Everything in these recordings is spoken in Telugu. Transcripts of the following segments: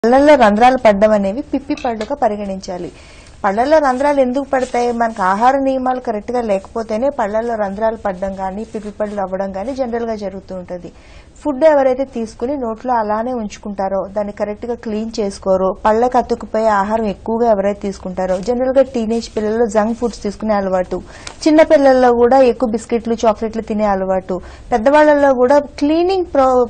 పళ్ళల్లో రంధ్రాలు పడ్డం అనేవి పిప్పి పళ్ళుగా పరిగణించాలి పళ్ళల్లో రంధ్రాలు ఎందుకు పడతాయి మనకు ఆహార నియమాలు కరెక్ట్ గా లేకపోతేనే పళ్ళల్లో రంధ్రాలు పడడం కానీ పిప్పి పళ్ళు అవ్వడం కానీ జనరల్ గా జరుగుతూ ఉంటుంది ఫుడ్ ఎవరైతే తీసుకుని నోట్లో అలానే ఉంచుకుంటారో దాన్ని కరెక్ట్ గా క్లీన్ చేసుకోరో పళ్ళకి అతుక్కుపోయే ఆహారం ఎక్కువగా ఎవరైతే తీసుకుంటారో జనరల్ గా టీనేజ్ పిల్లల్లో జంక్ ఫుడ్స్ తీసుకునే అలవాటు చిన్న పిల్లల్లో కూడా ఎక్కువ బిస్కెట్లు చాక్లెట్లు తినే అలవాటు పెద్దవాళ్ళల్లో కూడా క్లీనింగ్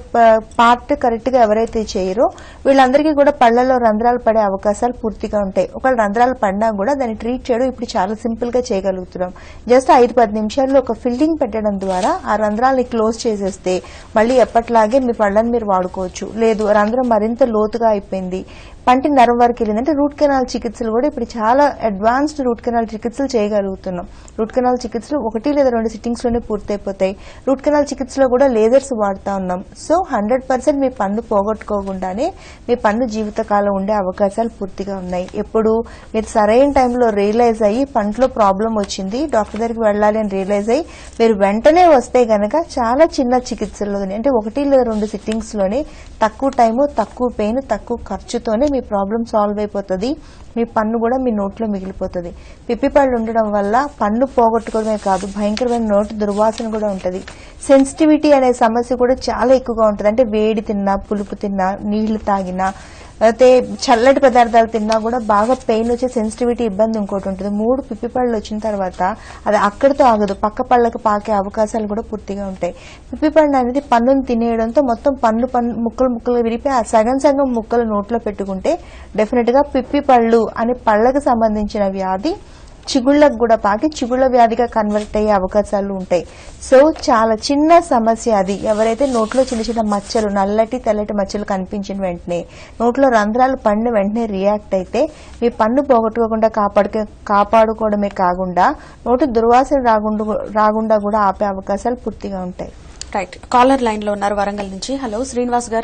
పార్ట్ కరెక్ట్ గా ఎవరైతే చేయరో వీళ్ళందరికీ కూడా పళ్ళల్లో రంధ్రాలు పడే అవకాశాలు పూర్తిగా ఉంటాయి ఒకవేళ రంధ్రాలు పడినా కూడా దాన్ని ట్రీట్ చేయడం ఇప్పుడు చాలా సింపుల్ గా చేయగలుగుతున్నాం జస్ట్ ఐదు పది నిమిషాల్లో ఒక ఫిల్లింగ్ పెట్టడం ద్వారా ఆ రంధ్రాలని క్లోజ్ చేసేస్తే మళ్ళీ ఎప్పట్లాగే మీ పళ్ళని మీరు వాడుకోవచ్చు లేదు రంధ్రం మరింత లోతుగా అయిపోయింది పంటి నరం వరకు వెళ్ళిందంటే రూట్ కెనాల్ చికిత్సలు కూడా ఇప్పుడు చాలా అడ్వాన్స్డ్ రూట్ కెనాల్ చికిత్సలు చేయగలుగుతున్నాం రూట్ కెనాల్ చికిత్సలు ఒకటి లేదా రెండు సిట్టింగ్స్ లోనే పూర్తయిపోతాయి రూట్ కెనాల్ చికిత్సలో కూడా లేజర్స్ వాడుతా ఉన్నాం సో హండ్రెడ్ పర్సెంట్ మీ పన్ను పోగొట్టుకోకుండానే మీ పన్ను జీవితకాలం ఉండే అవకాశాలు పూర్తిగా ఉన్నాయి ఎప్పుడు మీరు సరైన టైంలో రియలైజ్ అయ్యి పంటలో ప్రాబ్లం వచ్చింది డాక్టర్ దగ్గరికి వెళ్ళాలి అని రియలైజ్ అయ్యి మీరు వెంటనే వస్తే గనక చాలా చిన్న చికిత్సల్లోనే అంటే ఒకటి లేదా రెండు సిట్టింగ్స్ లోనే తక్కువ టైము తక్కువ పెయిన్ తక్కువ ఖర్చుతోనే మీ ప్రాబ్లం సాల్వ్ అయిపోతుంది మీ పన్ను కూడా మీ నోట్లో మిగిలిపోతుంది పిప్పి పళ్ళు ఉండడం వల్ల పన్ను పోగొట్టుకోవడమే కాదు భయంకరమైన నోటి దుర్వాసన కూడా ఉంటుంది సెన్సిటివిటీ అనే సమస్య కూడా చాలా ఎక్కువగా ఉంటుంది అంటే వేడి తిన్నా పులుపు తిన్నా నీళ్లు తాగినా అయితే చల్లటి పదార్థాలు తిన్నా కూడా బాగా పెయిన్ వచ్చే సెన్సిటివిటీ ఇబ్బంది ఇంకోటి ఉంటుంది మూడు పిప్పి పళ్ళు వచ్చిన తర్వాత అది అక్కడితో ఆగదు పక్క పళ్ళకి పాకే అవకాశాలు కూడా పూర్తిగా ఉంటాయి పిప్పి పళ్ళు అనేది పన్నును తినేయడంతో మొత్తం పన్ను పన్ను ముక్కలు ముక్కలు విరిపి ఆ సగం సగం ముక్కలు నోట్లో పెట్టుకుంటే డెఫినెట్ గా పిప్పి పళ్ళు అనే పళ్ళకి సంబంధించిన వ్యాధి చిగుళ్ళకు కూడా పాకి చిగుళ్ళ వ్యాధిగా కన్వర్ట్ అయ్యే అవకాశాలు ఉంటాయి సో చాలా చిన్న సమస్య అది ఎవరైతే నోట్లో చిన్న చిన్న మచ్చలు నల్లటి తెల్లటి మచ్చలు కనిపించిన వెంటనే నోట్లో రంధ్రాలు పడిన వెంటనే రియాక్ట్ అయితే మీ పన్ను పోగొట్టుకోకుండా కాపాడుక కాపాడుకోవడమే కాకుండా నోటి దుర్వాసన రాకుండా రాకుండా కూడా ఆపే అవకాశాలు పూర్తిగా ఉంటాయి రైట్ కాలర్ లైన్ లో ఉన్నారు వరంగల్ నుంచి హలో శ్రీనివాస్ గారు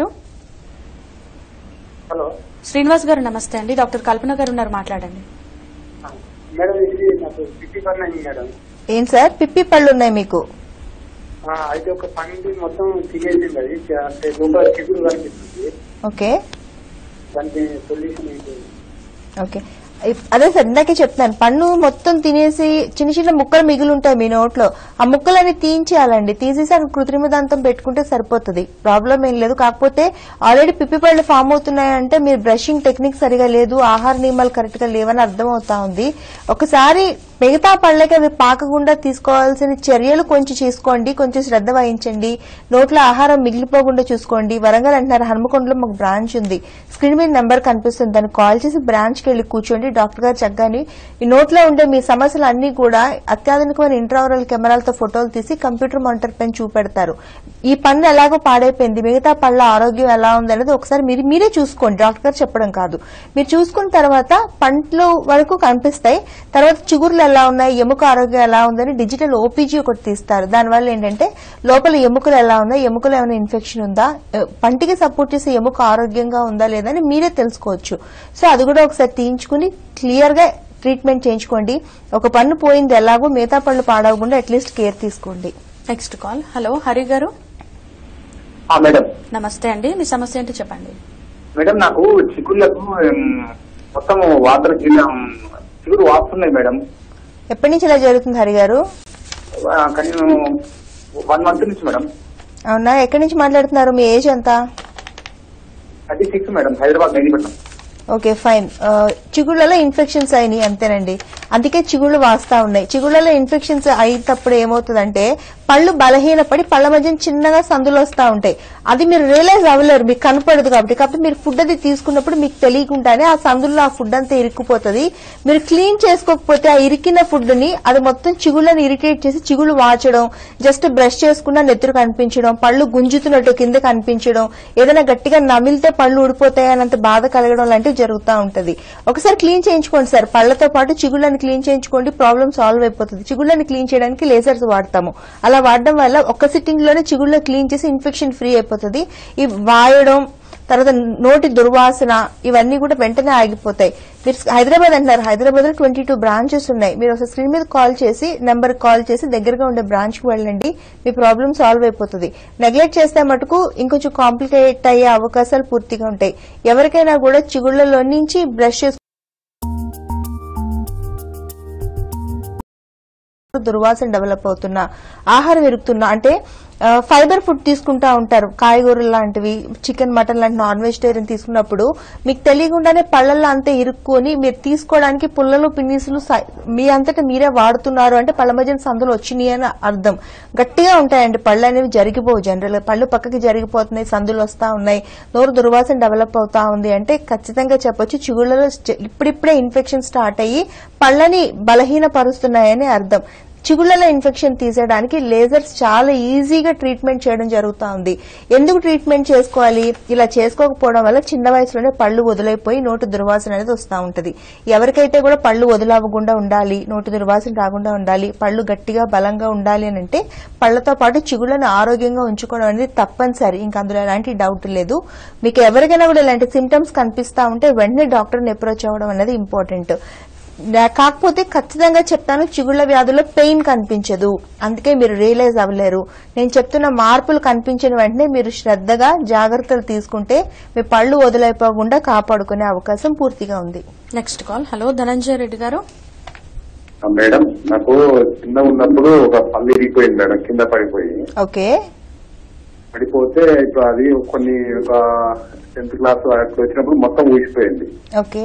హలో శ్రీనివాస్ గారు నమస్తే అండి డాక్టర్ కల్పన గారు ఉన్నారు మాట్లాడండి మేడం ఇది నాకు పిప్పి పని అయింది మేడం ఏం సార్ పిప్పి పళ్ళు ఉన్నాయి మీకు ఆ, అయితే ఒక పండి మొత్తం తినేసింది అది అంటే లోపల చిగురు కనిపిస్తుంది ఓకే దానికి సొల్యూషన్ ఏంటి ఓకే ఇప్- అదే సార్ ఇందాకే చెప్తున్నాను పన్ను మొత్తం తినేసి చిన్న చిన్న ముక్కలు మిగిలి ఉంటాయి మీ నోట్లో ఆ ముక్కలని తీయించేయాలండి తీసేసి అక్కడ కృత్రిమ దంతం పెట్టుకుంటే సరిపోతుంది ప్రాబ్లం ఏం లేదు కాకపోతే ఆల్రెడీ పిప్పి పళ్ళు ఫామ్ అవుతున్నాయంటే మీరు బ్రషింగ్ టెక్నిక్ సరిగా లేదు ఆహార నియమాలు కరెక్ట్ గా లేవని అర్థం అవుతా ఉంది ఒకసారి మిగతా పళ్ళకి అవి పాకకుండా తీసుకోవాల్సిన చర్యలు కొంచెం చేసుకోండి కొంచెం శ్రద్ధ వహించండి నోట్లో ఆహారం మిగిలిపోకుండా చూసుకోండి వరంగల్ అంటున్నారు హనుమకొండలో మాకు బ్రాంచ్ ఉంది స్క్రీన్ మీద నెంబర్ కనిపిస్తుంది దాన్ని కాల్ చేసి బ్రాంచ్ కి వెళ్ళి కూర్చోండి డాక్టర్ గారు చక్కగాని ఈ నోట్లో ఉండే మీ సమస్యలు అన్ని కూడా అత్యాధునికమైన ఇంట్రావరల్ కెమెరాలతో ఫోటోలు తీసి కంప్యూటర్ మానిటర్ పైన చూపెడతారు ఈ పన్ను ఎలాగో పాడైపోయింది మిగతా పళ్ళ ఆరోగ్యం ఎలా ఉంది అనేది ఒకసారి మీరు మీరే చూసుకోండి డాక్టర్ గారు చెప్పడం కాదు మీరు చూసుకున్న తర్వాత పంటలు వరకు కనిపిస్తాయి తర్వాత చిగుర్లు ఎలా ఉన్నాయి ఎముక ఆరోగ్యం ఎలా ఉందని డిజిటల్ ఓపీజీ ఒకటి తీస్తారు దానివల్ల ఏంటంటే లోపల ఎముకలు ఎలా ఉన్నాయి ఎముకలు ఏమైనా ఇన్ఫెక్షన్ ఉందా ఎ, పంటికి సపోర్ట్ చేసే ఎముక ఆరోగ్యంగా ఉందా లేదా అని మీరే తెలుసుకోవచ్చు సో అది కూడా ఒకసారి తీయించుకుని క్లియర్ గా ట్రీట్మెంట్ చేయించుకోండి ఒక పన్ను పోయింది ఎలాగో మిగతా పళ్ళు పాడవకుండా అట్లీస్ట్ కేర్ తీసుకోండి నెక్స్ట్ కాల్ హలో హరి గారు ఆ, మేడం నమస్తే అండి మీ సమస్య ఏంటో చెప్పండి మేడం నాకు చిగుళ్ళకు ఉమ్, మొత్తం వాటర్ జిల్లా చిగురు వాస్తున్నాయి మేడం ఎప్పటి నుంచి ఇలా జరుగుతుంది హరి గారు ఆ, కానీ వన్ మంత్ నుంచి మేడం అవునా ఎక్కడి నుంచి మాట్లాడుతున్నారు మీ ఏజ్ ఎంత thirty six madam Hyderabad Mehdipatnam okay fine ఆ, చిగుళ్ళలో ఇన్ఫెక్షన్స్ అయినాయి అంతేనండి అందుకే చిగుళ్ళు వాస్తా ఉన్నాయి చిగుళ్ళలో ఇన్ఫెక్షన్స్ అయినప్పుడు ఏమవుతుందంటే పళ్ళు బలహీనపడి పళ్ళ మధ్య చిన్నగా సందులు వస్తా ఉంటాయి అది మీరు రియలైజ్ అవ్వలేరు మీకు కనపడదు కాబట్టి కాబట్టి మీరు ఫుడ్ అది తీసుకున్నప్పుడు మీకు తెలియకుండానే ఆ సందుల్లో ఆ ఫుడ్ అంతా ఇరుక్కుపోతుంది మీరు క్లీన్ చేసుకోకపోతే ఆ ఇరికిన ఫుడ్ ని అది మొత్తం చిగుళ్ళని ఇరిటేట్ చేసి చిగుళ్ళు వాచడం జస్ట్ బ్రష్ చేసుకున్న నెత్తురు కనిపించడం పళ్ళు గుంజుతున్నట్టు కింద కనిపించడం ఏదైనా గట్టిగా నమిలితే పళ్ళు ఊడిపోతాయన్నంత బాధ కలగడం లాంటివి జరుగుతూ ఉంటది ఒకసారి క్లీన్ చేయించుకోండి సార్ పళ్ళతో పాటు చిగుళ్ళని క్లీన్ చేయించుకోండి ప్రాబ్లం సాల్వ్ అయిపోతుంది చిగుళ్ళని క్లీన్ చేయడానికి లేజర్స్ వాడతాము అలా వాడడం వల్ల ఒక్క సిట్టింగ్ లోనే చిగుళ్ళ క్లీన్ చేసి ఇన్ఫెక్షన్ ఫ్రీ అయిపోతుంది ఈ వాయడం తర్వాత నోటి దుర్వాసన ఇవన్నీ కూడా వెంటనే ఆగిపోతాయి మీరు హైదరాబాద్ అంటున్నారు హైదరాబాద్ లో ట్వంటీ టూ బ్రాంచెస్ ఉన్నాయి మీరు ఒక స్క్రీన్ మీద కాల్ చేసి నెంబర్ కాల్ చేసి దగ్గరగా ఉండే బ్రాంచ్ కి వెళ్ళండి మీ ప్రాబ్లం సాల్వ్ అయిపోతుంది నెగ్లెక్ట్ చేస్తే మటుకు ఇంకొంచెం కాంప్లికేట్ అయ్యే అవకాశాలు పూర్తిగా ఉంటాయి ఎవరికైనా కూడా చిగుళ్లలో నుంచి బ్రష్ చేసు దుర్వాసన డెవలప్ అవుతున్నా ఆహారం ఎరుగుతున్నా అంటే ఆ, ఫైబర్ ఫుడ్ తీసుకుంటా ఉంటారు కాయగూరలు లాంటివి చికెన్ మటన్ లాంటి నాన్ వెజిటేరియన్ తీసుకున్నప్పుడు మీకు తెలియకుండానే పళ్ళల్లో అంతే ఇరుక్కొని మీరు తీసుకోవడానికి పుల్లలు పిన్నీసులు సై- మీ అంతటా మీరే వాడుతున్నారు అంటే పళ్ళ మధ్యన సందులు వచ్చినాయి అని అర్థం గట్టిగా ఉంటాయండి పళ్ళు అనేవి జరిగిపోవు జనరల్ గా పళ్ళు పక్కకి జరిగిపోతున్నాయి సందులు వస్తా ఉన్నాయి నోరు దుర్వాసన డెవలప్ అవుతా ఉంది అంటే ఖచ్చితంగా చెప్పొచ్చు చిగుళ్ళలో స్ట- ఇప్పుడిప్పుడే ఇన్ఫెక్షన్ స్టార్ట్ అయ్యి పళ్ళని బలహీనపరుస్తున్నాయని అర్థం చిగుళ్లలో ఇన్ఫెక్షన్ తీసేయడానికి లేజర్స్ చాలా ఈజీగా ట్రీట్మెంట్ చేయడం జరుగుతా ఉంది ఎందుకు ట్రీట్మెంట్ చేసుకోవాలి ఇలా చేసుకోకపోవడం వల్ల చిన్న వయసులోనే పళ్ళు వదిలైపోయి నోటి దుర్వాసన అనేది వస్తూ ఉంటది ఎవరికైతే కూడా పళ్ళు వదిలవ్వకుండా ఉండాలి నోటి దుర్వాసన రాకుండా ఉండాలి పళ్ళు గట్టిగా బలంగా ఉండాలి అని అంటే పళ్ళతో పాటు చిగుళ్లను ఆరోగ్యంగా ఉంచుకోవడం అనేది తప్పనిసరి ఇంకా అందులో ఎలాంటి డౌట్ లేదు మీకు ఎవరికైనా కూడా ఇలాంటి సిమ్టమ్స్ కనిపిస్తా ఉంటే వెంటనే డాక్టర్ని అప్రోచ్ అవ్వడం అనేది ఇంపార్టెంట్ నా- కాకపోతే ఖచ్చితంగా చెప్తాను చిగుళ్ల వ్యాధుల్లో పెయిన్ కనిపించదు అందుకే మీరు రియలైజ్ అవ్వలేరు నేను చెప్తున్న మార్పులు కనిపించిన వెంటనే మీరు శ్రద్ధగా జాగ్రత్తలు తీసుకుంటే మీ పళ్ళు వదిలైపోకుండా కాపాడుకునే అవకాశం పూర్తిగా ఉంది next call hello Dhananjaya Reddy గారు ఆ, మేడం నాకు చిన్న ఉన్నప్పుడు ఒక పళ్ళు ఇరిగిపోయింది మేడం కింద పడిపోయి ఓకే పడిపోతే ఇప్పుడు అది కొన్ని ఒక టెన్త్ క్లాస్ అట్లా వచ్చినప్పుడు మొత్తం ఊసిపోయింది ఓకే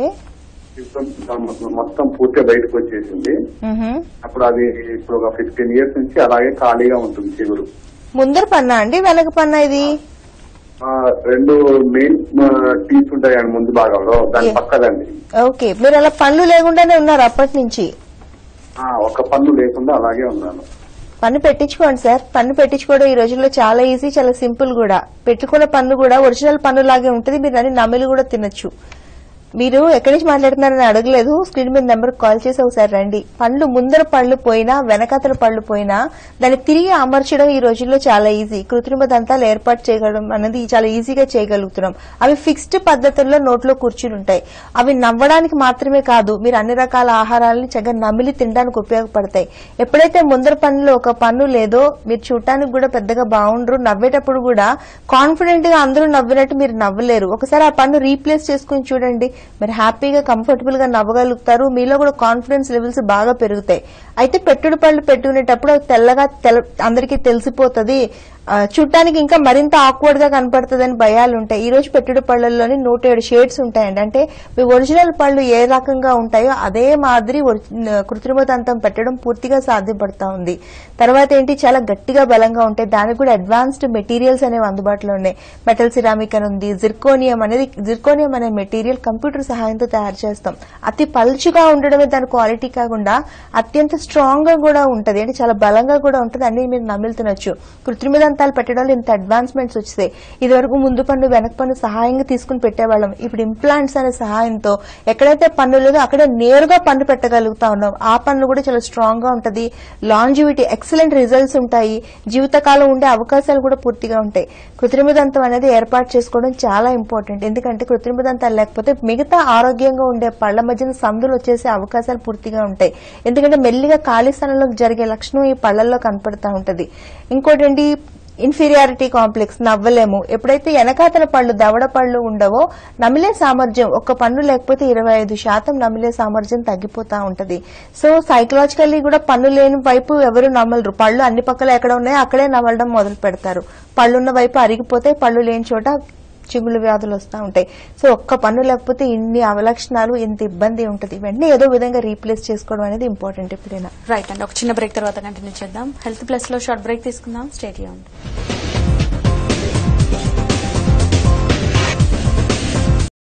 ఇప్పుడు మొత్తం పూర్తిగా బయటకు వచ్చేసింది మ్హూ. అప్పుడు అది ఇప్పుడు ఒక ఫిఫ్టీన్ ఇయర్స్ నుంచి అలాగే ఖాళీగా ఉంటుంది చిగురు ముందర పన్నా అండి వెనక పన్నా ఇది ఆ, రెండు మెయిన్ టీత్ ఉంటాయి అండి ముందు భాగంలో దాని Yeah. పక్కదండి ఓకే మీరు అలా పళ్ళు లేకుండానే ఉన్నారు అప్పటి నుంచి ఆ, ఒక్క పన్ను లేకుండా అలాగే ఉన్నాను పన్ను పెట్టించుకోండి సార్ పన్ను పెట్టించుకోవడం ఈ రోజుల్లో చాలా ఈజీ చాలా సింపుల్ కూడా పెట్టుకున్న పన్ను కూడా ఒరిజినల్ పన్ను లాగే ఉంటుంది మీరు అన్ని నమిలి కూడా తినొచ్చు మీరు ఎక్కడి నుంచి మాట్లాడుతున్నారని అడగలేదు స్క్రీన్ మీద నెంబర్ కాల్ చేసి ఒకసారి రండి పళ్ళు ముందర పళ్ళు పోయినా వెనకాతల పళ్ళు పోయినా దాన్ని తిరిగి అమర్చడం ఈ రోజుల్లో చాలా ఈజీ కృత్రిమ దంతాలు ఏర్పాటు చేయడం అనేది చాలా ఈజీగా చేయగలుగుతున్నాం అవి ఫిక్స్డ్ పద్ధతుల్లో నోట్లో కూర్చుని ఉంటాయి అవి నవ్వడానికి మాత్రమే కాదు మీరు అన్ని రకాల ఆహారాలని చక్కగా నమిలి తినడానికి ఉపయోగపడతాయి ఎప్పుడైతే ముందర పన్నులో ఒక పన్ను లేదో మీరు చూడటానికి కూడా పెద్దగా బాగుండరు నవ్వేటప్పుడు కూడా కాన్ఫిడెంట్ గా అందరూ నవ్వినట్టు మీరు నవ్వలేరు ఒకసారి ఆ పన్ను రీప్లేస్ చేసుకుని చూడండి మీరు హ్యాపీగా కంఫర్టబుల్ గా నవ్వగలుగుతారు మీలో కూడా కాన్ఫిడెన్స్ లెవెల్స్ బాగా పెరుగుతాయి అయితే పెట్టుడు పళ్ళు పెట్టుకునేటప్పుడు అవి తెల్లగా తెల్ల అందరికీ తెలిసిపోతుంది ఆ, చూడటానికి ఇంకా మరింత ఆక్వర్డ్ గా కనపడుతుందని భయాలు ఉంటాయి ఈ రోజు పెట్టుడు పళ్ళల్లోని నూట ఏడు షేడ్స్ ఉంటాయండి అంటే మీ ఒరిజినల్ పళ్ళు ఏ రకంగా ఉంటాయో అదే మాదిరి ఒరి- కృత్రిమ దంతం పెట్టడం పూర్తిగా సాధ్యపడతా ఉంది తర్వాత ఏంటి చాలా గట్టిగా బలంగా ఉంటాయి దానికి కూడా అడ్వాన్స్డ్ మెటీరియల్స్ అనేవి అందుబాటులో ఉన్నాయి మెటల్ సిరామిక్ అని ఉంది జిర్కోనియం అనేది జిర్కోనియం అనే మెటీరియల్ కంప్యూటర్ సహాయంతో తయారు చేస్తాం అతి పల్చుగా ఉండడమే దాని క్వాలిటీ కాకుండా అత్యంత స్ట్రాంగ్ గా కూడా ఉంటది అంటే చాలా బలంగా కూడా ఉంటుంది అన్ని మీరు నమిలి తినొచ్చు కృత్రిమ దంతాలు పెట్టడంలో ఇంత అడ్వాన్స్మెంట్స్ వచ్చాయి ఇది వరకు ముందు పన్ను వెనక పన్ను సహాయంగా తీసుకుని పెట్టేవాళ్ళం ఇప్పుడు ఇంప్లాంట్స్ అనే సహాయంతో ఎక్కడైతే పన్ను లేదో అక్కడ నేరుగా పన్ను పెట్టగలుగుతా ఉన్నాం ఆ పన్ను కూడా చాలా స్ట్రాంగ్ గా ఉంటది లాంజివిటీ ఎక్సలెంట్ రిజల్ట్స్ ఉంటాయి జీవితకాలం ఉండే అవకాశాలు కూడా పూర్తిగా ఉంటాయి కృత్రిమ దంతం అనేది ఏర్పాటు చేసుకోవడం చాలా ఇంపార్టెంట్ ఎందుకంటే కృత్రిమ దంతాలు లేకపోతే మిగతా ఆరోగ్యంగా ఉండే పళ్ల మధ్యన సందులు వచ్చేసే అవకాశాలు పూర్తిగా ఉంటాయి ఎందుకంటే మెల్లిగా ఖాళీ స్థలంలో జరిగే లక్షణం ఈ పళ్లలో కనపడతా ఉంటది ఇంకోటండి ఇన్ఫీరియారిటీ కాంప్లెక్స్ నవ్వలేము ఎప్పుడైతే వెనకాతల పళ్ళు దవడ పళ్ళు ఉండవో నమిలే సామర్థ్యం ఒక్క పన్ను లేకపోతే ఇరవై ఐదు శాతం నమిలే సామర్థ్యం తగ్గిపోతా ఉంటది సో సైకలాజికల్లీ కూడా పన్ను లేని వైపు ఎవరు నమ్మలరు పళ్ళు అన్ని పక్కల ఎక్కడ ఉన్నాయో అక్కడే నవ్వడం మొదలు పెడతారు పళ్ళున్న వైపు అరిగిపోతే పళ్ళు లేని చోట చిగుళ్ళు వ్యాధులు వస్తూ ఉంటాయి సో ఒక్క పన్ను లేకపోతే ఇన్ని అవలక్షణాలు ఇంత ఇబ్బంది ఉంటుంది వెంటనే ఏదో విధంగా రీప్లేస్ చేసుకోవడం అనేది ఇంపార్టెంట్ ఎప్పుడైనా రైట్ అండి ఒక చిన్న బ్రేక్ తర్వాత కంటిన్యూ చేద్దాం హెల్త్ ప్లస్ లో షార్ట్ బ్రేక్ తీసుకుందాం స్టేట్ చేయండి